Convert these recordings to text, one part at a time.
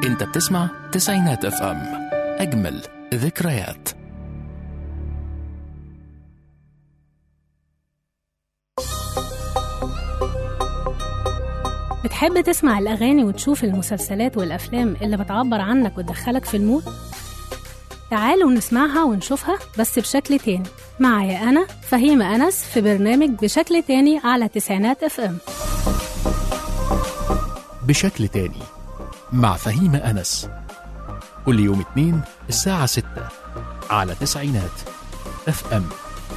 انت بتسمع تسعينات اف ام اجمل ذكريات بتحب تسمع الأغاني وتشوف المسلسلات والأفلام اللي بتعبر عنك وتدخلك في المود؟ تعالوا نسمعها ونشوفها بس بشكل تاني معايا أنا فهيمة أنس في برنامج بشكل تاني على تسعينات اف ام بشكل تاني مع فهيمة أنس كل يوم اثنين الساعة ستة على تسعينات اف ام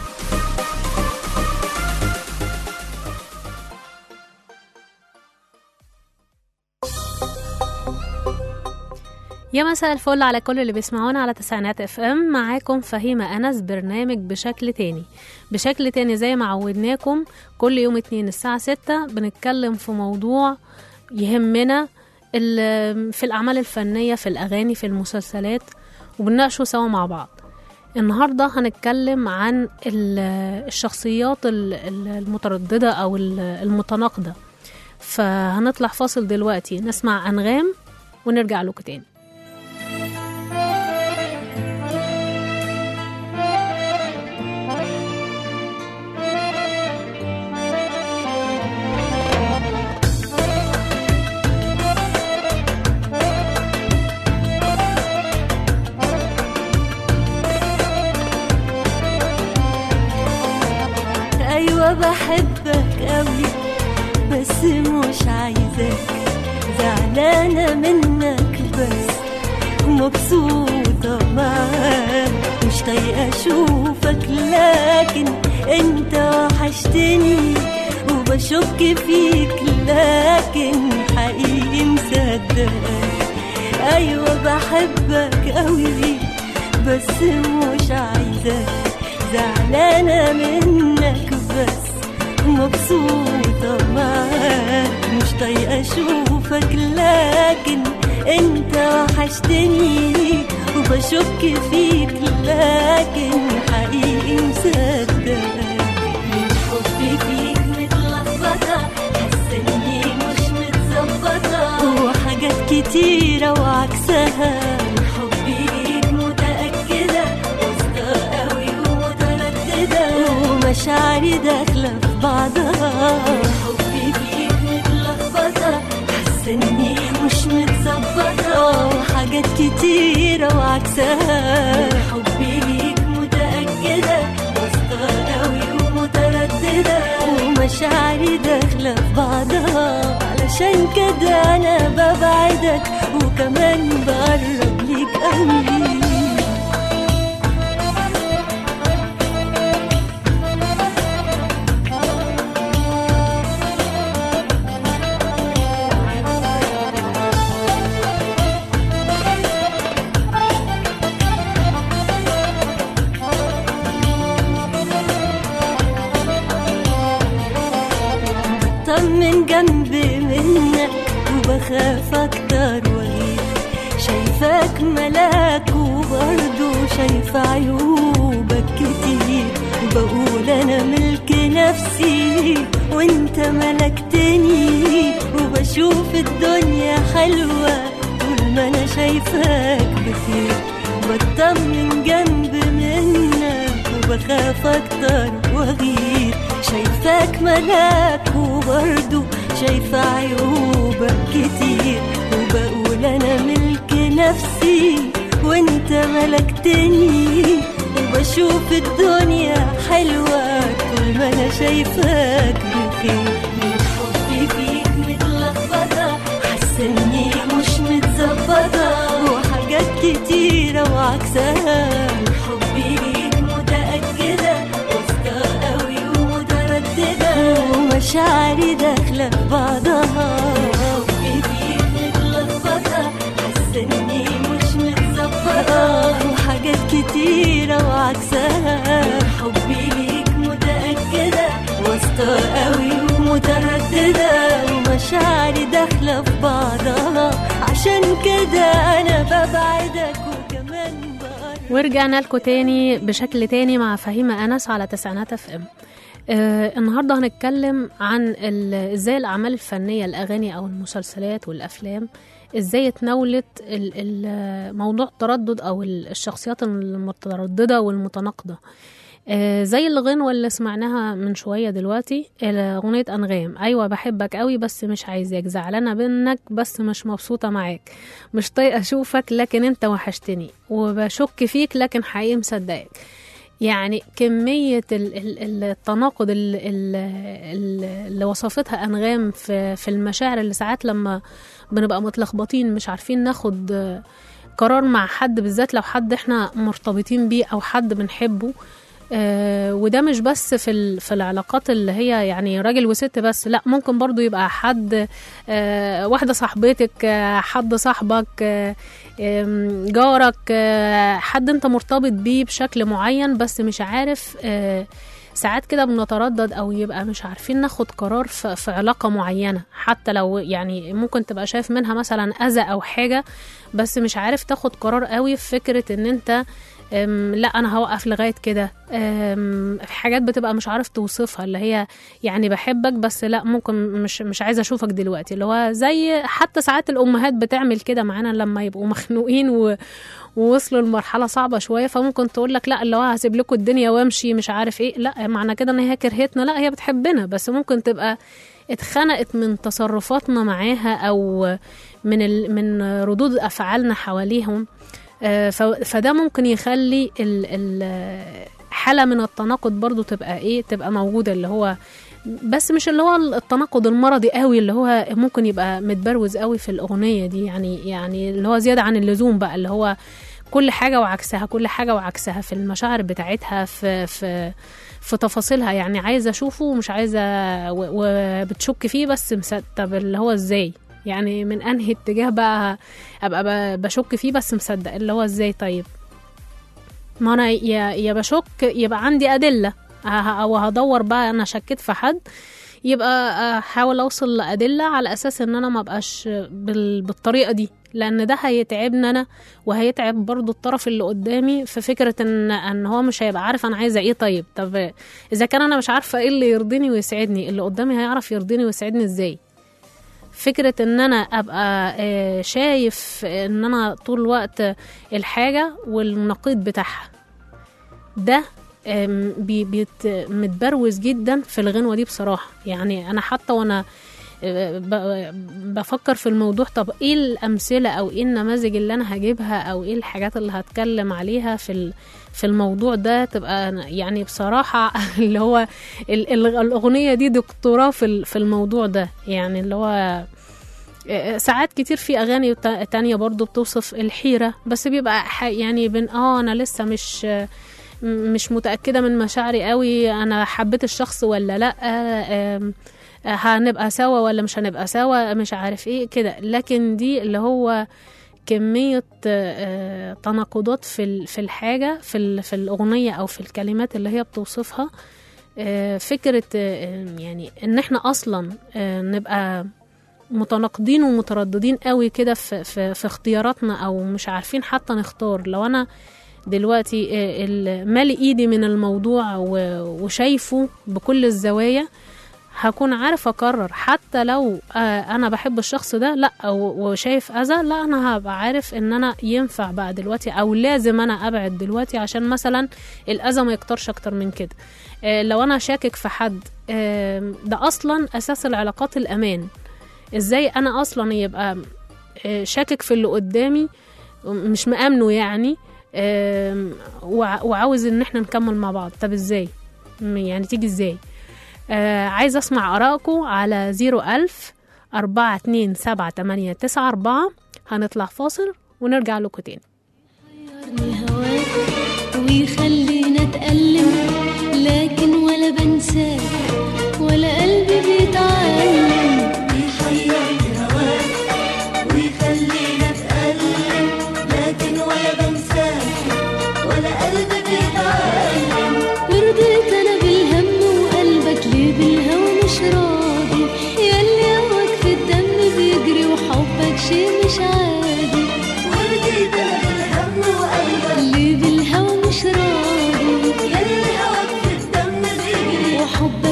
يا مساء الفل على كل اللي بيسمعونا على تسعينات اف ام معاكم فهيمة أنس برنامج بشكل تاني بشكل تاني زي ما عودناكم كل يوم اتنين الساعة ستة بنتكلم في موضوع يهمنا ال- في الأعمال الفنية في الأغاني في المسلسلات وبنناقشه سوا مع بعض النهاردة هنتكلم عن ال- الشخصيات ال- ال- المترددة أو ال- المتناقضة فهنطلع فاصل دلوقتي نسمع أنغام ونرجع لكم تاني ايوه بحبك قوي بس مش عايزاك زعلانه منك بس مبسوطه معاك مش طايقه اشوفك لكن انت وحشتني وبشك فيك لكن حقيقي مصدقك ايوه بحبك قوي بس مش عايزاك زعلانة منك بس مبسوطة معاك مش طايقة أشوفك لكن أنت وحشتني وبشك فيك لكن حقيقي مصدق من حبي فيك متلخبطة حاسة إني مش متظبطة وحاجات كتيرة وعكسها من حبي ليك متأكدة واثقة قوي ومترددة ومشاعري داخلة في بعضها حبي فيك متلخبطة حاسة إني مش متظبطة وحاجات كتيرة وعكسها حبي ليك متأكدة واثقة قوي ومترددة ومشاعري داخلة في بعضها علشان كده أنا ببعدك وكمان بقرب ليك قوي طمن جنبي منك وبخاف اكتر واغيب شايفاك ملاك وبرضه شايفة عيوبك كتير بقول انا ملك نفسي وانت ملكتني وبشوف الدنيا حلوة طول ما انا شايفاك بخير بطمن جنب منك وبخاف اكتر واغير شايفاك ملاك وبرضه شايفة عيوبك كتير وبقول انا ملك نفسي وانت ملكتني وبشوف الدنيا حلوة طول ما انا شايفاك بخير من حبي فيك متلخبطة حاسة اني مش متظبطة وحاجات كتيرة وعكسها من حبي ليك متأكدة واثقة قوي ومترددة ومشاعري داخلة في بعضها حبي فيك متلخبطة حاسة اني مش متظبطة وحاجات كتيرة وعكسها حبي ليك متأكدة واثقة قوي ومترددة ومشاعري داخلة في بعضها عشان كده أنا ببعدك وكمان بقرب ورجعنا لكم تاني بشكل تاني مع فهيمة أنس على تسعينات اف ام آه النهارده هنتكلم عن ال- ازاي الاعمال الفنيه الاغاني او المسلسلات والافلام ازاي اتناولت ال- ال- موضوع التردد او ال- الشخصيات المتردده والمتناقضه آه زي الغنوة اللي سمعناها من شوية دلوقتي أغنية أنغام أيوة بحبك قوي بس مش عايزاك زعلانة منك بس مش مبسوطة معاك مش طايقة أشوفك لكن أنت وحشتني وبشك فيك لكن حقيقي مصدقك يعني كمية ال- ال- التناقض ال- ال- ال- اللي وصفتها أنغام في في المشاعر اللي ساعات لما بنبقى متلخبطين مش عارفين ناخد آه، قرار مع حد بالذات لو حد احنا مرتبطين بيه أو حد بنحبه آه وده مش بس في ال- في العلاقات اللي هي يعني راجل وست بس لا ممكن برضو يبقى حد آه واحدة صاحبتك آه حد صاحبك آه آم، جارك آه حد انت مرتبط بيه بشكل معين بس مش عارف آه ساعات كده بنتردد او يبقى مش عارفين ناخد قرار في, في علاقة معينة حتى لو يعني ممكن تبقى شايف منها مثلا اذى او حاجة بس مش عارف تاخد قرار قوي في فكرة ان انت أم، لا انا هوقف لغايه كده أم، في حاجات بتبقى مش عارف توصفها اللي هي يعني بحبك بس لا ممكن مش مش عايزه اشوفك دلوقتي اللي هو زي حتى ساعات الامهات بتعمل كده معانا لما يبقوا مخنوقين و ووصلوا لمرحلة صعبة شوية فممكن تقول لك لا اللي هو هسيب لكم الدنيا وامشي مش عارف ايه لا معنى كده ان هي كرهتنا لا هي بتحبنا بس ممكن تبقى اتخنقت من تصرفاتنا معاها او من ال... من ردود افعالنا حواليهم آه، ف- فده ممكن يخلي ال- ال- حالة من التناقض برضو تبقى ايه تبقى موجودة اللي هو بس مش اللي هو التناقض المرضي قوي اللي هو ممكن يبقى متبروز قوي في الأغنية دي يعني يعني اللي هو زيادة عن اللزوم بقى اللي هو كل حاجة وعكسها كل حاجة وعكسها في المشاعر بتاعتها في في في تفاصيلها يعني عايزة أشوفه ومش عايزة و- وبتشك فيه بس مصدق طب اللي هو ازاي يعني من انهي اتجاه بقى ابقى ب- بشك فيه بس مصدق اللي هو ازاي طيب ما انا يا يا بشك يبقى عندي ادله ه- او هدور بقى انا شكيت في حد يبقى احاول اوصل لادله على اساس ان انا ما ابقاش بال- بالطريقه دي لان ده هيتعبني انا وهيتعب برضو الطرف اللي قدامي في فكره ان ان هو مش هيبقى عارف انا عايزه ايه طيب طب اذا كان انا مش عارفه ايه اللي يرضيني ويسعدني اللي قدامي هيعرف يرضيني ويسعدني ازاي فكرة ان انا ابقى آه، شايف ان انا طول الوقت الحاجة والنقيض بتاعها ده آم، بي- بيت متبروز جدا في الغنوة دي بصراحة يعني انا حتى وانا آه، ب- بفكر في الموضوع طب ايه الامثله او ايه النماذج اللي انا هجيبها او ايه الحاجات اللي هتكلم عليها في ال- في الموضوع ده تبقى يعني بصراحه اللي هو ال- ال- الاغنيه دي دكتوراه في ال- في الموضوع ده يعني اللي هو آه، ساعات كتير في اغاني تا- تانية برضو بتوصف الحيره بس بيبقى ح- يعني بين اه انا لسه مش آه، م- مش متاكده من مشاعري قوي انا حبيت الشخص ولا لا آم، آه، هنبقى سوا ولا مش هنبقى سوا مش عارف ايه كده لكن دي اللي هو كمية آه، آه، تناقضات في ال- في الحاجة في ال- في الأغنية أو في الكلمات اللي هي بتوصفها آه، فكرة آه، يعني إن إحنا أصلا آه، نبقى متناقضين ومترددين قوي كده في, في, في اختياراتنا أو مش عارفين حتى نختار لو أنا دلوقتي آه، ال- مالي إيدي من الموضوع و- وشايفه بكل الزوايا هكون عارف اقرر حتى لو آه انا بحب الشخص ده لا أو وشايف اذى لا انا هبقى عارف ان انا ينفع بقى دلوقتي او لازم انا ابعد دلوقتي عشان مثلا الاذى ما يكترش اكتر من كده آه لو انا شاكك في حد آه ده اصلا اساس العلاقات الامان ازاي انا اصلا يبقى آه شاكك في اللي قدامي مش مأمنه يعني آم، وع- وعاوز ان احنا نكمل مع بعض طب ازاي م- يعني تيجي ازاي آه عايز اسمع ارائكم على زيرو ألف أربعة اتنين سبعة تمانية تسعة أربعة هنطلع فاصل ونرجع لكم تاني يغيرني هواك ويخلينا اتألم لكن ولا بنساك ولا قلبي بيتعلم بيحيرني هواك ويخلينا اتألم لكن ولا بنساك ولا قلبي بيتعلم ورضيت انا بالهم وقلبك ليه بالهوى مش راضي ياللي هواك في الدم بيجري وحبك شي مش عادي ورضيت انا بالهم وقلبك ليه بالهوى مش راضي يلي هواك في الدم بيجري وحبك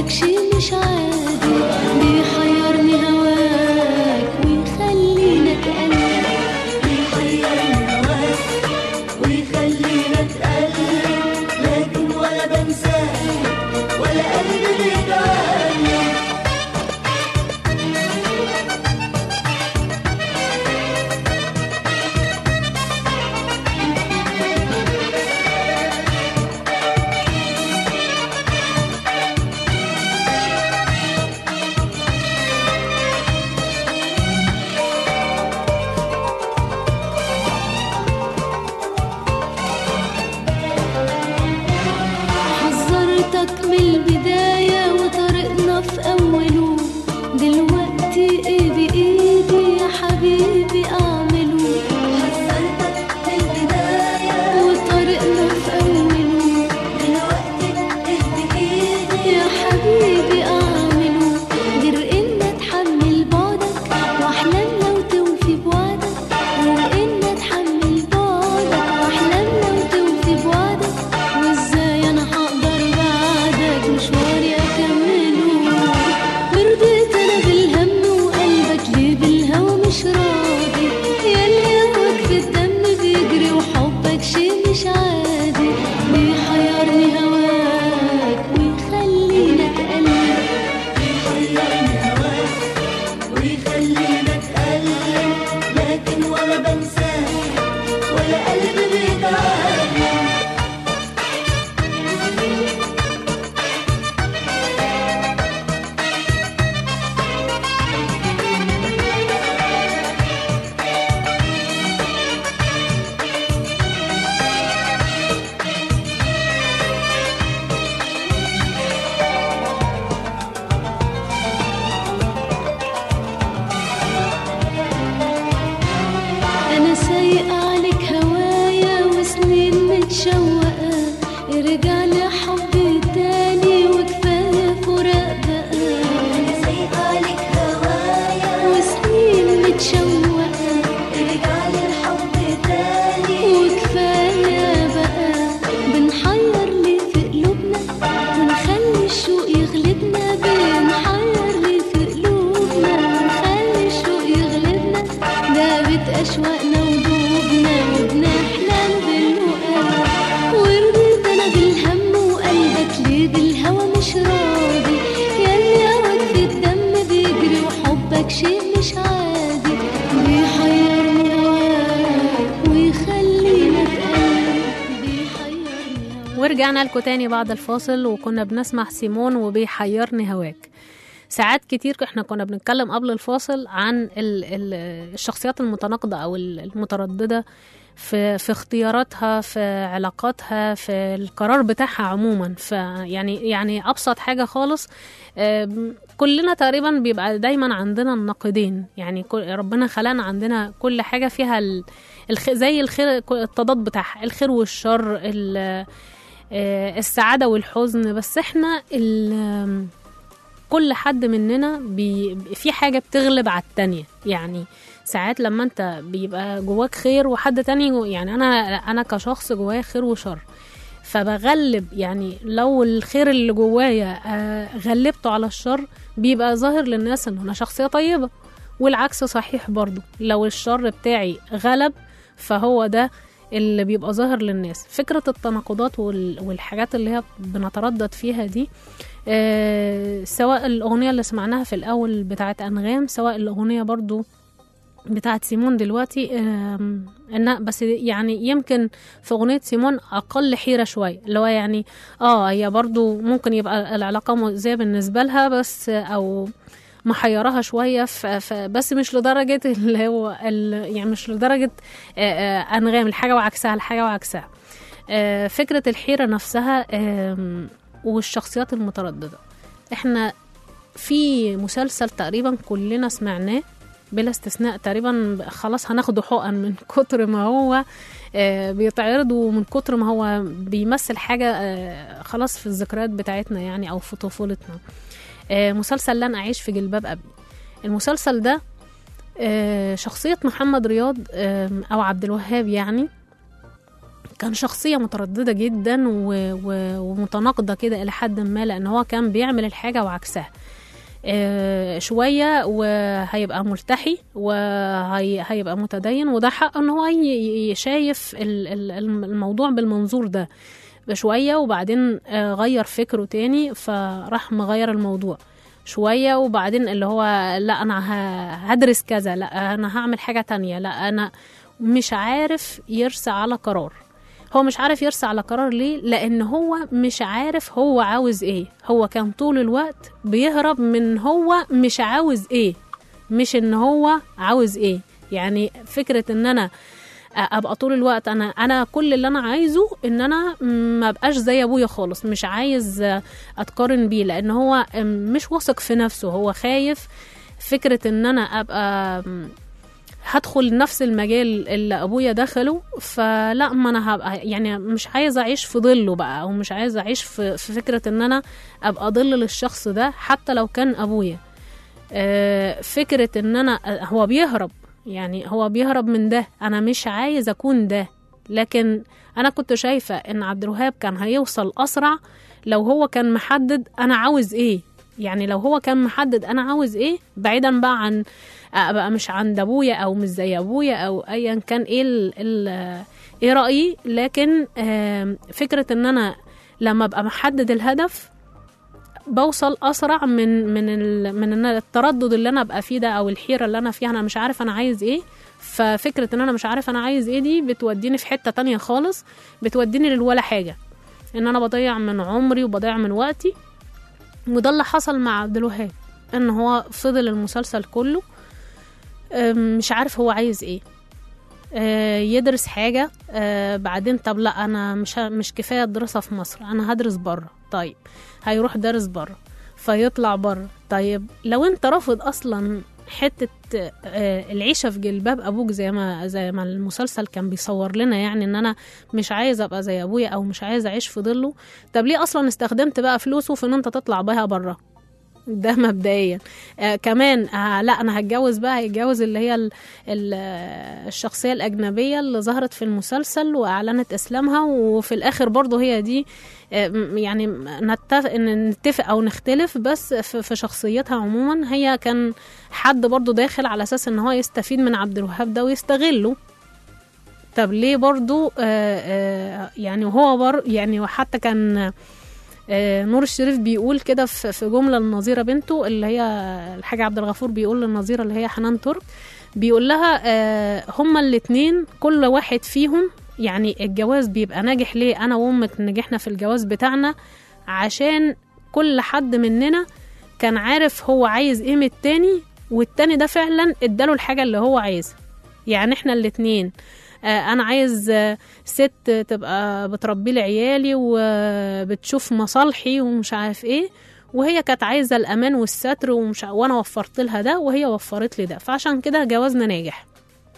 دلوقتي ايه بايدي يا حبيبي اعمله حذرتك من البداية وطريقنا في اوله دلوقتي ايه بإيدي يا حبيبي اعمله غير ان اتحمل بعدك واحلم لو توفي بوعدك غير ان اتحمل بعدك واحلم لو توفي بوعدك وازاي انا هقدر بعدك مشواري اكمله ورضيت انا بالهم وقلبك ليه بالهوى مش راضي ياللي هواك في الدم بيجري وحبك شي مش عادي بيحيرني هواك ويخلينا اتقلب يحيرني هواك ويخلينا اتألم لكن ولا بنساك ولا قلبي بيتعلم انا سايق عليك هوايا وسنين متشوقة ارجع لي حبي تاني وكفاية فراق بقى أنا سايقة عليك هوايا وسنين متشوقة ارجع لي الحب تاني وكفاية بقى بنحير ليه في قلوبنا ونخلي الشوق يغلبنا بنحير ليه في قلوبنا ونخلي الشوق يغلبنا دابت أشواقنا ودوبنا وبنحلم باللقاء ورضيت أنا بالهم وقلبك ليه بالهوى مش راضي ياللي هواك في الدم بيجري وحبك شيء مش عادي بيحيرني هواك ويخلينا اتقلب بيحيرني هواك ورجعنا لكم تاني بعد الفاصل وكنا بنسمع سيمون وبيحيرني هواك ساعات كتير احنا كنا بنتكلم قبل الفاصل عن ال ال الشخصيات المتناقضة أو المترددة في في اختياراتها في علاقاتها في القرار بتاعها عموما فيعني يعني أبسط حاجة خالص آم، كلنا تقريبا بيبقى دايما عندنا النقيضين يعني كل- ربنا خلقنا عندنا كل حاجة فيها ال- الخ... زي الخير التضاد بتاعها الخير والشر ال- آه، السعادة والحزن بس احنا ال- كل حد مننا بي في حاجة بتغلب على التانية يعني ساعات لما انت بيبقى جواك خير وحد تاني جو يعني انا انا كشخص جوايا خير وشر فبغلب يعني لو الخير اللي جوايا آه، غلبته على الشر بيبقى ظاهر للناس ان انا شخصية طيبة والعكس صحيح برضو لو الشر بتاعي غلب فهو ده اللي بيبقى ظاهر للناس فكرة التناقضات وال- والحاجات اللي هي بنتردد فيها دي آه، سواء الأغنية اللي سمعناها في الأول بتاعت أنغام سواء الأغنية برضو بتاعت سيمون دلوقتي آم، إنها بس يعني يمكن في أغنية سيمون أقل حيرة شوية اللي هو يعني اه هي برضو ممكن يبقى العلاقة مؤذية بالنسبة لها بس أو محيرها شوية ف... ف... بس مش لدرجة اللي هو ال... يعني مش لدرجة آه، آه، أنغام الحاجة وعكسها الحاجة وعكسها آه، فكرة الحيرة نفسها آم، والشخصيات المترددة احنا في مسلسل تقريبا كلنا سمعناه بلا استثناء تقريبا خلاص هناخده حقن من كتر ما هو آه، بيتعرض ومن كتر ما هو بيمثل حاجة آه، خلاص في الذكريات بتاعتنا يعني أو في طفولتنا آه، مسلسل لن أعيش في جلباب أبي المسلسل ده آه، شخصية محمد رياض آم، أو عبد الوهاب يعني كان شخصية مترددة جدا و... و... ومتناقضة كده إلى حد ما لأن هو كان بيعمل الحاجة وعكسها آه، شوية وهيبقى ملتحي وهيبقى متدين وده حق ان هو ي- ي- شايف ال- ال- الموضوع بالمنظور ده بشوية وبعدين آه، غير فكره تاني فراح مغير الموضوع شوية وبعدين اللي هو لا أنا ه- هدرس كذا لا أنا هعمل حاجة تانية لا أنا مش عارف يرسى على قرار هو مش عارف يرسى على قرار ليه لان هو مش عارف هو عاوز ايه هو كان طول الوقت بيهرب من هو مش عاوز ايه مش ان هو عاوز ايه يعني فكرة ان انا ابقى طول الوقت انا انا كل اللي انا عايزه ان انا ما ابقاش زي ابويا خالص مش عايز اتقارن بيه لان هو مش واثق في نفسه هو خايف فكره ان انا ابقى م، هدخل نفس المجال اللي ابويا دخله فلا ما انا هبقى يعني مش عايزه اعيش في ظله بقى او مش عايزه اعيش في, في فكره ان انا ابقى ظل للشخص ده حتى لو كان ابويا آه، فكره ان انا هو بيهرب يعني هو بيهرب من ده انا مش عايز اكون ده لكن انا كنت شايفه ان عبد الوهاب كان هيوصل اسرع لو هو كان محدد انا عاوز ايه يعني لو هو كان محدد انا عاوز ايه بعيدا بقى عن ابقى مش عند ابويا او مش زي ابويا او ايا كان ايه ال ال ايه رايي لكن آم، فكره ان انا لما ابقى محدد الهدف بوصل اسرع من من ال من إن التردد اللي انا ابقى فيه ده او الحيره اللي انا فيها انا مش عارف انا عايز ايه ففكره ان انا مش عارف انا عايز ايه دي بتوديني في حته تانية خالص بتوديني للولا حاجه ان انا بضيع من عمري وبضيع من وقتي وده اللي حصل مع عبد الوهاب ان هو فضل المسلسل كله أم، مش عارف هو عايز ايه آه، يدرس حاجة آه، بعدين طب لا أنا مش ه- مش كفاية الدراسة في مصر أنا هدرس بره طيب هيروح دارس بره فيطلع بره طيب لو أنت رافض أصلا حتة آه، العيشة في جلباب أبوك زي ما زي ما المسلسل كان بيصور لنا يعني إن أنا مش عايز أبقى زي أبويا أو مش عايز أعيش في ظله طب ليه أصلا استخدمت بقى فلوسه في إن أنت تطلع بيها بره ده مبدئيا آه كمان آه لا انا هتجوز بقى هيتجوز اللي هي ال ال آه، الشخصيه الاجنبيه اللي ظهرت في المسلسل واعلنت اسلامها وفي الاخر برضه هي دي آه م- يعني نتفق ان نتفق او نختلف بس في في شخصيتها عموما هي كان حد برضه داخل على اساس ان هو يستفيد من عبد الوهاب ده ويستغله طب ليه برضو آه آه يعني وهو بر يعني وحتى كان آه نور الشريف بيقول كده في في جمله للنظيره بنته اللي هي الحاج عبد الغفور بيقول للنظيره اللي هي حنان ترك بيقول لها آه هما الاتنين كل واحد فيهم يعني الجواز بيبقى ناجح ليه انا وامك نجحنا في الجواز بتاعنا عشان كل حد مننا كان عارف هو عايز ايه من التاني والتاني ده فعلا اداله الحاجه اللي هو عايزها يعني احنا الاتنين آه، انا عايز آه، ست تبقى بتربي لي عيالي وبتشوف مصالحي ومش عارف ايه وهي كانت عايزه الامان والستر ومش ع- وانا وفرت لها ده وهي وفرت لي ده فعشان كده جوازنا ناجح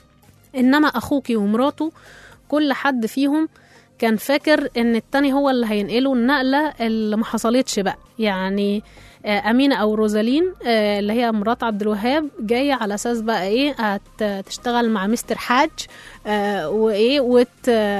انما اخوكي ومراته كل حد فيهم كان فاكر ان التاني هو اللي هينقله النقله اللي ما حصلتش بقى يعني آه، امينه او روزالين آه، اللي هي مرات عبد الوهاب جايه على اساس بقى ايه هت- تشتغل مع مستر حاج آه، وايه وت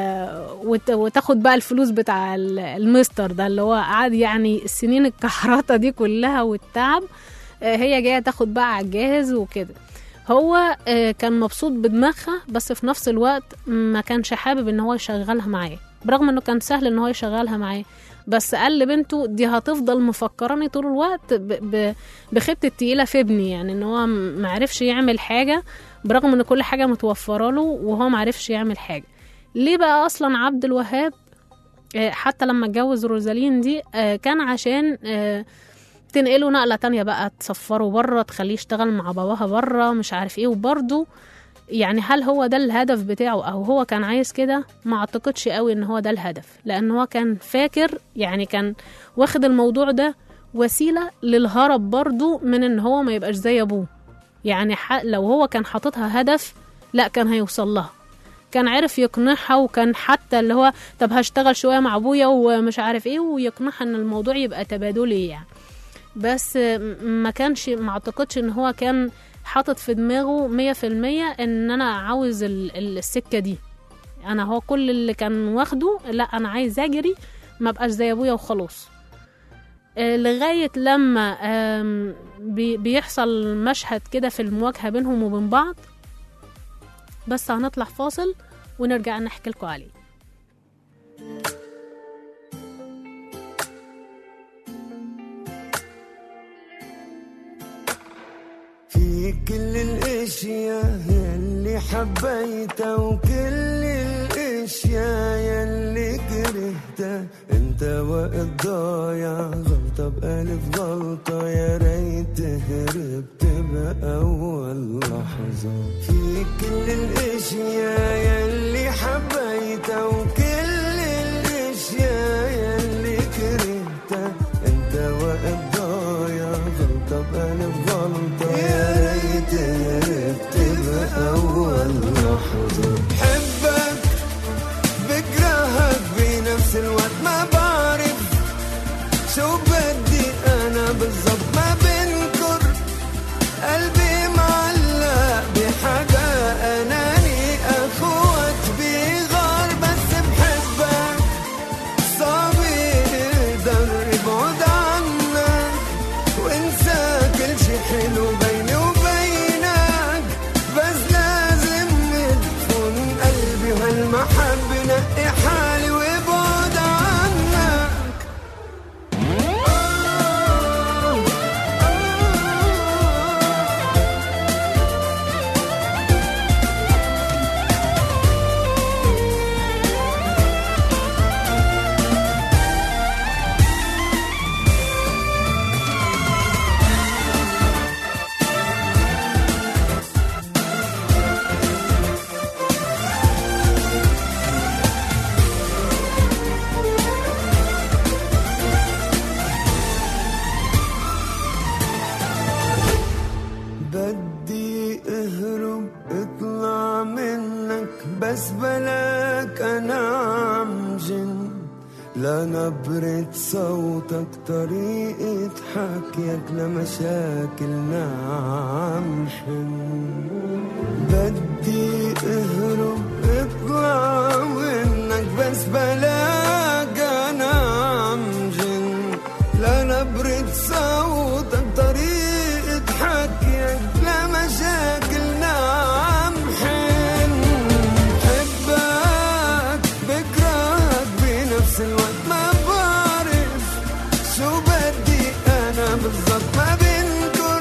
وت وتاخد بقى الفلوس بتاع ال- المستر ده اللي هو قعد يعني السنين الكحرطه دي كلها والتعب آه، هي جايه تاخد بقى على الجاهز وكده هو آه، كان مبسوط بدماغها بس في نفس الوقت ما كانش حابب ان هو يشغلها معاه برغم انه كان سهل ان هو يشغلها معاه بس قال لبنته دي هتفضل مفكراني طول الوقت ب- ب- بخيبة التقيلة في ابني يعني ان هو م- معرفش يعمل حاجة برغم ان كل حاجة متوفرة له وهو معرفش يعمل حاجة ليه بقى اصلا عبد الوهاب آه، حتى لما اتجوز روزالين دي آه، كان عشان آه، تنقله نقلة تانية بقى تسفره بره تخليه يشتغل مع باباها بره مش عارف ايه وبرضه يعني هل هو ده الهدف بتاعه او هو كان عايز كده ما اعتقدش قوي ان هو ده الهدف لان هو كان فاكر يعني كان واخد الموضوع ده وسيلة للهرب برضه من ان هو ما يبقاش زي ابوه يعني ح- لو هو كان حاططها هدف لا كان هيوصل لها كان عارف يقنعها وكان حتى اللي هو طب هشتغل شوية مع ابويا ومش عارف ايه ويقنعها ان الموضوع يبقى تبادلي يعني بس م- ما كانش ما اعتقدش ان هو كان حاطط في دماغه مية في المية ان انا عاوز ال- ال- السكة دي انا هو كل اللي كان واخده لا انا عايز اجري ما بقاش زي ابويا وخلاص آه، لغاية لما آم، بي- بيحصل مشهد كده في المواجهة بينهم وبين بعض بس هنطلع فاصل ونرجع نحكي لكم عليه في كل الاشياء يلي حبيتها وكل الاشياء يلي كرهتها انت وقت ضايع غلطة بألف غلطة يا ريت هربت بأول لحظة في كل الاشياء يلي حبيتها وكل الاشياء يلي كرهتها انت وقت ضايع غلطة بألف غلطة يا بدي اهرب اطلع منك بس بلاك انا عم جن لا نبرة صوتك طريقة حكيك لمشاكلنا عم حن بدي اهرب اطلع منك بس بلاك انا عم جن لا نبرة صوتك طريقة حكيك لمشاكلنا عم حن حبك بكرهك بنفس الوقت ما بعرف شو بدي انا بالضبط ما بنكر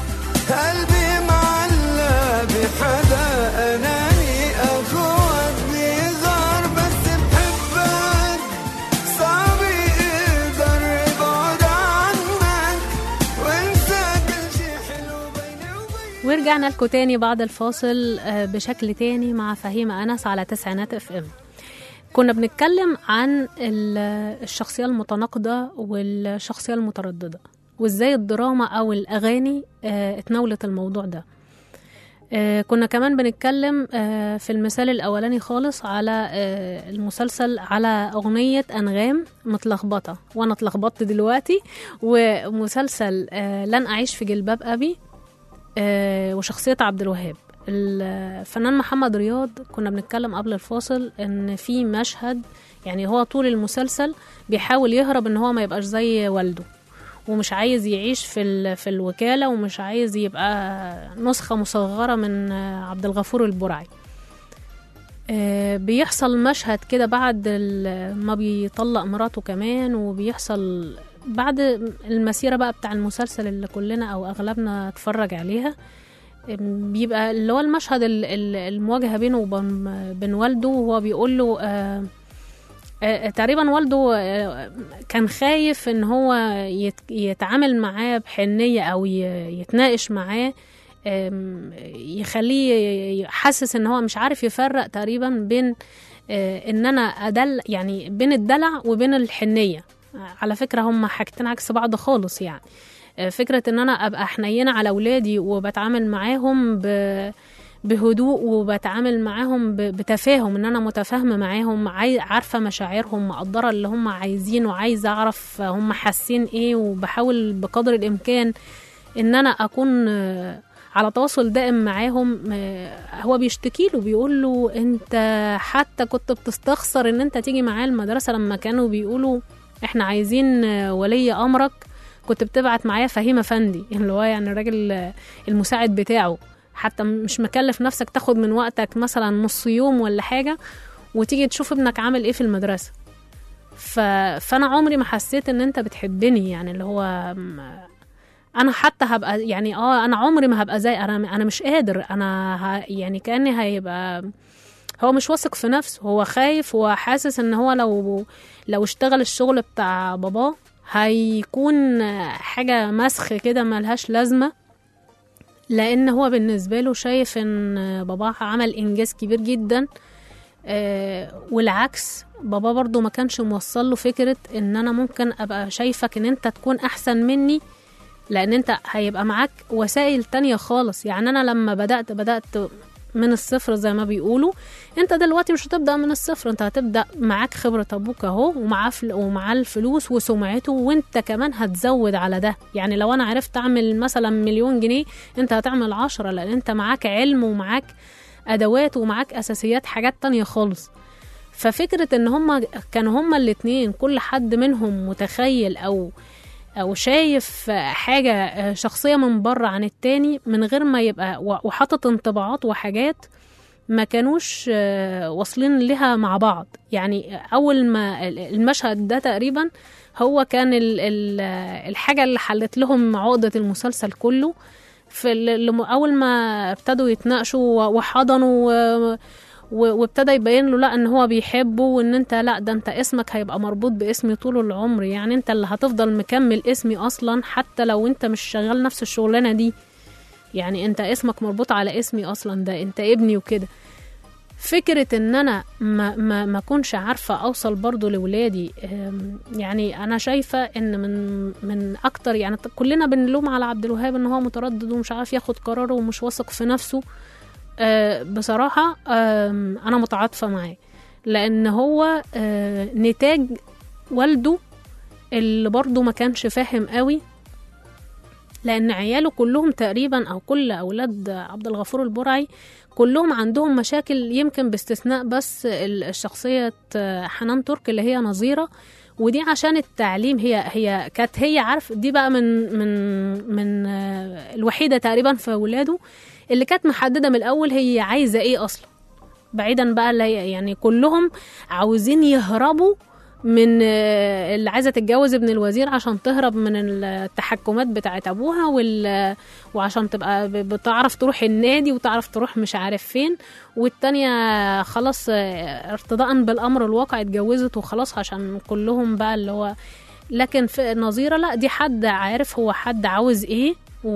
قلبي معلق بحدا اناني اخوك بيغار بس بحبك صعب اقدر ابعد عنك وانسى كل شي حلو بيني وبينك ورجعنا لكم تاني بعد الفاصل آه، بشكل تاني مع فهيمة أنس على تسعينات اف ام كنا بنتكلم عن ال- الشخصية المتناقضة والشخصية المترددة وازاي الدراما أو الأغاني آه، اتناولت الموضوع ده آه، كنا كمان بنتكلم آه، في المثال الأولاني خالص على آه، المسلسل على أغنية أنغام متلخبطة وأنا اتلخبطت دلوقتي ومسلسل آه، لن أعيش في جلباب أبي آه، وشخصية عبد الوهاب الفنان محمد رياض كنا بنتكلم قبل الفاصل ان في مشهد يعني هو طول المسلسل بيحاول يهرب ان هو ما يبقاش زي والده ومش عايز يعيش في ال- في الوكالة ومش عايز يبقى نسخة مصغرة من آه، عبد الغفور البرعي آه، بيحصل مشهد كده بعد ال- ما بيطلق مراته كمان وبيحصل بعد المسيرة بقى بتاع المسلسل اللي كلنا أو أغلبنا اتفرج عليها آم، بيبقى اللي هو المشهد ال- ال- المواجهة بينه وبين بين والده وهو بيقول له آه آه، تقريبا والده آه، كان خايف ان هو يت- يتعامل معاه بحنية او ي- يتناقش معاه آم، يخليه ي- حاسس ان هو مش عارف يفرق تقريبا بين آه، ان انا ادل يعني بين الدلع وبين الحنية على فكرة هم حاجتين عكس بعض خالص يعني آه، فكرة ان انا ابقى حنينة على اولادي وبتعامل معاهم ب بهدوء وبتعامل معاهم ب- بتفاهم ان انا متفاهمه معاهم عاي... عارفه مشاعرهم مقدره اللي هم عايزينه عايزه اعرف هم حاسين ايه وبحاول بقدر الامكان ان انا اكون آه، على تواصل دائم معاهم آه، هو بيشتكي له بيقول له انت حتى كنت بتستخسر ان انت تيجي معايا المدرسه لما كانوا بيقولوا احنا عايزين آه، ولي امرك كنت بتبعت معايا فهيم افندي اللي هو يعني الراجل آه، المساعد بتاعه حتى مش مكلف نفسك تاخد من وقتك مثلا نص يوم ولا حاجة وتيجي تشوف ابنك عامل ايه في المدرسة ف... فانا عمري ما حسيت ان انت بتحبني يعني اللي هو م- انا حتى هبقى يعني اه انا عمري ما هبقى زي انا انا مش قادر انا ه... يعني كاني هيبقى هو مش واثق في نفسه هو خايف وحاسس ان هو لو لو اشتغل الشغل بتاع باباه هيكون حاجة مسخ كده ملهاش لازمة لان هو بالنسبه له شايف ان باباه عمل انجاز كبير جدا آه، والعكس بابا برضو ما كانش موصل له فكره ان انا ممكن ابقى شايفك ان انت تكون احسن مني لان انت هيبقى معاك وسائل تانية خالص يعني انا لما بدات بدات من الصفر زي ما بيقولوا انت دلوقتي مش هتبدا من الصفر انت هتبدا معاك خبره ابوك اهو ومعاه فل... ومعاه الفلوس وسمعته وانت كمان هتزود على ده يعني لو انا عرفت اعمل مثلا مليون جنيه انت هتعمل عشرة لان انت معاك علم ومعاك ادوات ومعاك اساسيات حاجات تانية خالص ففكرة ان هما كانوا هما الاتنين كل حد منهم متخيل او او شايف حاجة شخصية من بره عن التاني من غير ما يبقى وحاطط انطباعات وحاجات ما كانوش آه، واصلين لها مع بعض يعني اول ما المشهد ده تقريبا هو كان ال- ال- الحاجة اللي حلت لهم عقدة المسلسل كله في ال- لم- اول ما ابتدوا يتناقشوا وحضنوا و- و- وابتدى يبين له لا ان هو بيحبه وان انت لا ده انت اسمك هيبقى مربوط باسمي طول العمر يعني انت اللي هتفضل مكمل اسمي اصلا حتى لو انت مش شغال نفس الشغلانه دي يعني انت اسمك مربوط على اسمي اصلا ده انت ابني وكده فكرة ان انا ما ما ما اكونش عارفة اوصل برضو لولادي أم، يعني انا شايفة ان من من اكتر يعني ط- كلنا بنلوم على عبد الوهاب ان هو متردد ومش عارف ياخد قراره ومش واثق في نفسه أه، بصراحة أم، انا متعاطفة معاه لان هو أه، نتاج والده اللي برضو ما كانش فاهم قوي لان عياله كلهم تقريبا او كل اولاد عبد الغفور البرعي كلهم عندهم مشاكل يمكن باستثناء بس ال- الشخصية حنان ترك اللي هي نظيرة ودي عشان التعليم هي هي كانت هي عارف دي بقى من من من آه، الوحيدة تقريبا في ولاده اللي كانت محددة من الأول هي عايزة إيه أصلا بعيدا بقى اللي هي يعني كلهم عاوزين يهربوا من آه، اللي عايزه تتجوز ابن الوزير عشان تهرب من التحكمات بتاعت ابوها وال وعشان تبقى ب- بتعرف تروح النادي وتعرف تروح مش عارف فين والتانية خلاص آه، ارتضاء بالامر الواقع اتجوزت وخلاص عشان كلهم بقى اللي هو لكن في نظيره لا دي حد عارف هو حد عاوز ايه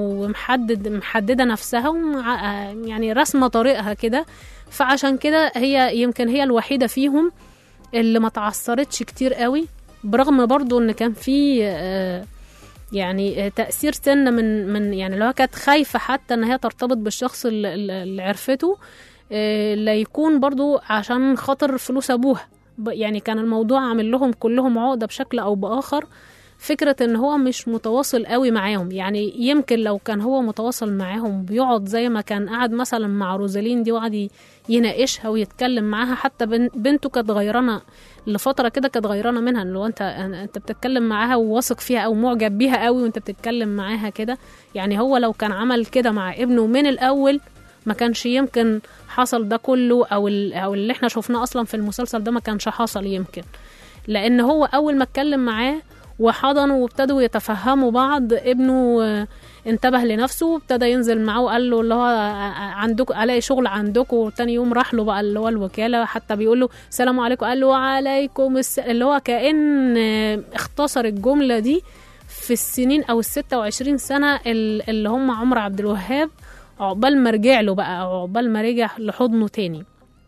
ومحدد محدده نفسها ومع يعني رسمه طريقها كده فعشان كده هي يمكن هي الوحيده فيهم اللي ما تعثرتش كتير قوي برغم برضو ان كان في آه، يعني آه، تأثير سنة من من يعني لو كانت خايفة حتى ان هي ترتبط بالشخص اللي, اللي عرفته آه، لا يكون برضو عشان خاطر فلوس ابوها ب- يعني كان الموضوع عامل لهم كلهم عقدة بشكل او بآخر فكرة ان هو مش متواصل قوي معاهم يعني يمكن لو كان هو متواصل معاهم بيقعد زي ما كان قاعد مثلا مع روزالين دي وقعد ي- يناقشها ويتكلم معاها حتى بن- بنته كانت غيرانة لفترة كده كانت غيرانة منها اللي هو انت انت بتتكلم معاها وواثق فيها او معجب بيها قوي وانت بتتكلم معاها كده يعني هو لو كان عمل كده مع ابنه من الاول ما كانش يمكن حصل ده كله او ال- او اللي احنا شفناه اصلا في المسلسل ده ما كانش حصل يمكن لان هو اول ما اتكلم معاه وحضنوا وابتدوا يتفهموا بعض ابنه آه، انتبه لنفسه وابتدى ينزل معاه وقال له اللي هو عندكم الاقي شغل عندكم وتاني يوم راح له بقى اللي هو الوكاله حتى بيقول له السلام عليكم قال له وعليكم السلام اللي هو كأن آه، اختصر الجمله دي في السنين او ال 26 سنه ال- اللي هم عمر عبد الوهاب عقبال ما رجع له بقى أو عقبال ما رجع لحضنه تاني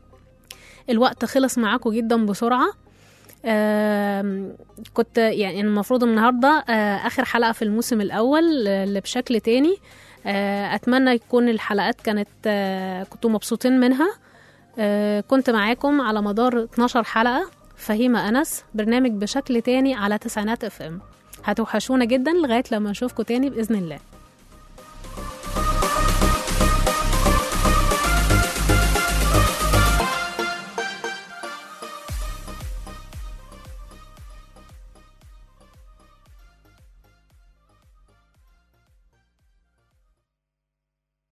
الوقت خلص معاكم جدا بسرعه آم، كنت يعني المفروض النهارده آه، اخر حلقه في الموسم الاول آه، اللي بشكل تاني آه، اتمنى يكون الحلقات كانت آه، كنتوا مبسوطين منها آه، كنت معاكم على مدار 12 حلقه فهيمه انس برنامج بشكل تاني على تسعينات اف ام هتوحشونا جدا لغايه لما نشوفكم تاني باذن الله